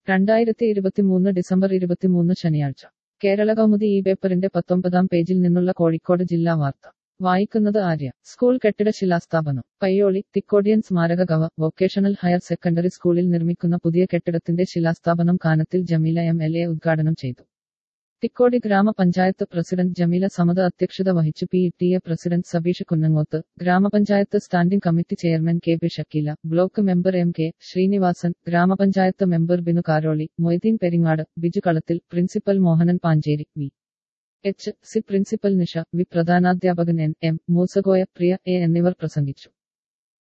രണ്ടായിരത്തി ഇരുപത്തിമൂന്ന് ഡിസംബർ ഇരുപത്തിമൂന്ന് ശനിയാഴ്ച കേരള കൗമുദി ഈ പേപ്പറിന്റെ പത്തൊമ്പതാം പേജിൽ നിന്നുള്ള കോഴിക്കോട് ജില്ലാ വാർത്ത വായിക്കുന്നത് ആര്യ സ്കൂൾ കെട്ടിട ശിലാസ്ഥാപനം പയ്യോളി തിക്കോടിയൻ സ്മാരക ഗവ വൊക്കേഷണൽ ഹയർ സെക്കൻഡറി സ്കൂളിൽ നിർമ്മിക്കുന്ന പുതിയ കെട്ടിടത്തിന്റെ ശിലാസ്ഥാപനം Kanathil Jameela M L A ഉദ്ഘാടനം ചെയ്തു തിക്കോടി ഗ്രാമപഞ്ചായത്ത് പ്രസിഡന്റ് ജമീല സമത അധ്യക്ഷത വഹിച്ചു P T A president Sabeesh Kunnangoth ഗ്രാമപഞ്ചായത്ത് standing committee chairman K P Shakeela block member M K Sreenivasan ഗ്രാമപഞ്ചായത്ത് member Binu Karoli Moideen Peringad Biju Kalathil principal Mohanan Pancheri V H C principal Nisha V പ്രധാനാധ്യാപകൻ N M Moosakoya Priya A എന്നിവർ പ്രസംഗിച്ചു